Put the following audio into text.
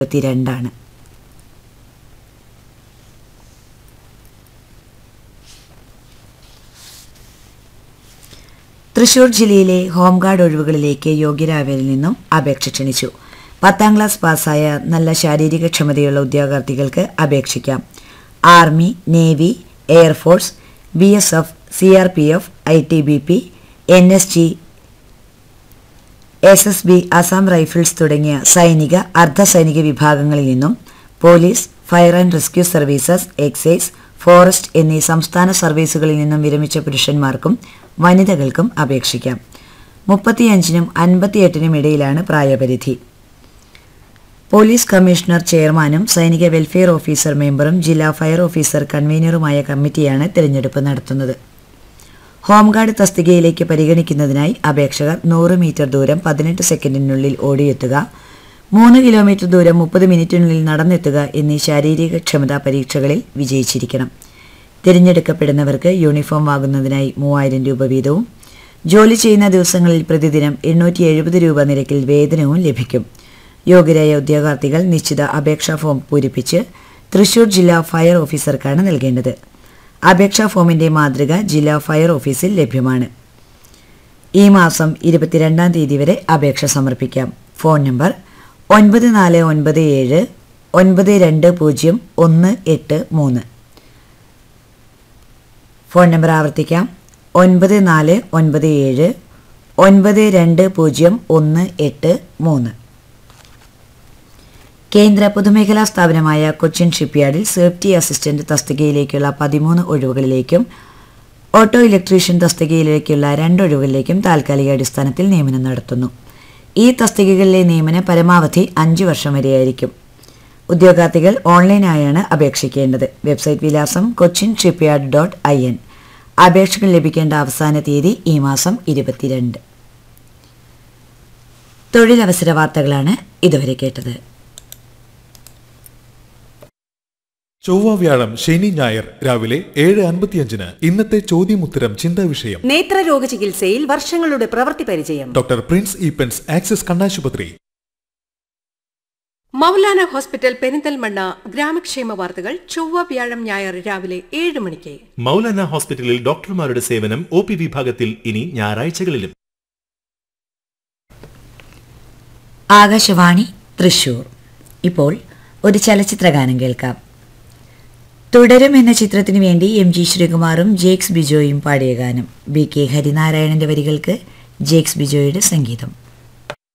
ഇരുപത്തിരണ്ടാണ് തൃശൂർ ജില്ലയിലെ ഹോംഗാർഡ് ഒഴിവുകളിലേക്ക് യോഗ്യരായവരിൽ നിന്നും അപേക്ഷ ക്ഷണിച്ചു പത്താം ക്ലാസ് പാസ്സായ നല്ല ശാരീരിക ക്ഷമതയുള്ള ഉദ്യോഗാർത്ഥികൾക്ക് അപേക്ഷിക്കാം army navy air force B S F C R P F I T B P N S G S S B Assam rifles തുടങ്ങിയ സൈനിക അർദ്ധ സൈനിക വിഭാഗങ്ങളിൽ നിന്നും police fire and rescue services excise forest എന്നീ സംസ്ഥാന സർവീസുകളിൽ നിന്നും വിരമിച്ച പുരുഷന്മാർക്കും വനിതകൾക്കും അപേക്ഷിക്കാം മുപ്പത്തിയഞ്ചിനും അൻപത്തിയെട്ടിനും ഇടയിലാണ് പ്രായപരിധി പോലീസ് കമ്മീഷണർ ചെയർമാനും സൈനിക വെൽഫെയർ ഓഫീസർ മെമ്പറും ജില്ലാ ഫയർ ഓഫീസർ കൺവീനറുമായ കമ്മിറ്റിയാണ് തിരഞ്ഞെടുപ്പ് നടത്തുന്നത് ഹോംഗാർഡ് തസ്തികയിലേക്ക് പരിഗണിക്കുന്നതിനായി അപേക്ഷകർ നൂറ് മീറ്റർ ദൂരം പതിനെട്ട് സെക്കൻഡിനുള്ളിൽ ഓടിയെത്തുക മൂന്ന് കിലോമീറ്റർ ദൂരം മുപ്പത് മിനിറ്റിനുള്ളിൽ നടന്നെത്തുക എന്നീ ശാരീരിക ക്ഷമതാ പരീക്ഷകളിൽ വിജയിച്ചിരിക്കണം തിരഞ്ഞെടുക്കപ്പെടുന്നവർക്ക് യൂണിഫോം വാങ്ങുന്നതിനായി മൂവായിരം രൂപ വീതവും ജോലി ചെയ്യുന്ന ദിവസങ്ങളിൽ പ്രതിദിനം എണ്ണൂറ്റി എഴുപത് രൂപ നിരക്കിൽ വേതനവും ലഭിക്കും യോഗ്യരായ ഉദ്യോഗാർത്ഥികൾ നിശ്ചിത അപേക്ഷാ ഫോം പൂരിപ്പിച്ച് തൃശൂർ ജില്ലാ ഫയർ ഓഫീസർക്കാണ് നൽകേണ്ടത് അപേക്ഷാ ഫോമിന്റെ മാതൃക ജില്ലാ ഫയർ ഓഫീസിൽ ലഭ്യമാണ് ഈ മാസം ഇരുപത്തിരണ്ടാം തീയതി വരെ അപേക്ഷ സമർപ്പിക്കാം ഫോൺ നമ്പർ ഒൻപത് നാല് ഒൻപത് ഏഴ് ഒൻപത് രണ്ട് പൂജ്യം ഒന്ന് എട്ട് മൂന്ന് ഫോൺ നമ്പർ ആവർത്തിക്കാം ഒൻപത് നാല് ഒൻപത് ഏഴ് ഒൻപത് രണ്ട് പൂജ്യം ഒന്ന് എട്ട് മൂന്ന് കേന്ദ്ര പൊതുമേഖലാ സ്ഥാപനമായ കൊച്ചിൻ ഷിപ്പ്യാർഡിൽ സേഫ്റ്റി അസിസ്റ്റന്റ് തസ്തികയിലേക്കുള്ള പതിമൂന്ന് ഒഴിവുകളിലേക്കും ഓട്ടോ ഇലക്ട്രീഷ്യൻ തസ്തികയിലേക്കുള്ള രണ്ട് ഒഴിവുകളിലേക്കും താൽക്കാലിക അടിസ്ഥാനത്തിൽ നിയമനം നടത്തുന്നു ഈ തസ്തികകളിലെ നിയമനം പരമാവധി അഞ്ച് വർഷം വരെയായിരിക്കും ഉദ്യോഗാർത്ഥികൾ ഓൺലൈനായാണ് അപേക്ഷിക്കേണ്ടത് വെബ്സൈറ്റ് വിലാസം Cochin shipyard dot I N അപേക്ഷകൾ ലഭിക്കേണ്ട അവസാന തീയതി ഈ മാസം ഇരുപത്തിരണ്ട് തൊഴിലവസര വാർത്തകളാണ് ഇതുവരെ കേട്ടത് ചൊവ്വ വ്യാഴം ശനി ഞായർ രാവിലെ ഏഴ് അൻപത്തിയഞ്ചിന് ഇന്നത്തെ ചോദ്യമുത്തരം ചിന്താ വിഷയം നേത്രരോഗ ചികിത്സയിൽ വർഷങ്ങളുടെ പ്രവൃത്തി പരിചയം ഡോക്ടർ പ്രിൻസ് ഈപ്പൻസ് ആക്സിസ് കണ്ണാശുപത്രി മൗലാന ഹോസ്പിറ്റൽ പെരിന്തൽമണ്ണ ഗ്രാമക്ഷേമ വാർത്തകൾ ചൊവ്വ വ്യാഴം ഞായർ രാവിലെ ഏഴ് മണിക്ക് മൗലാന ഹോസ്പിറ്റലിൽ ഡോക്ടർമാരുടെ സേവനം ഒ പി വിഭാഗത്തിൽ ഇനി ഞായറാഴ്ചകളിലും ആകാശവാണി തൃശൂർ ഇപ്പോൾ ഒരു ചലച്ചിത്രഗാനം കേൾക്കാം തുടരും എന്ന ചിത്രത്തിനു വേണ്ടി എം ജി ശ്രീകുമാറും ജേക്സ് ബിജോയും പാടിയ ഗാനം ബി കെ ഹരിനാരായണന്റെ വരികൾക്ക് ജേക്സ് ബിജോയുടെ സംഗീതം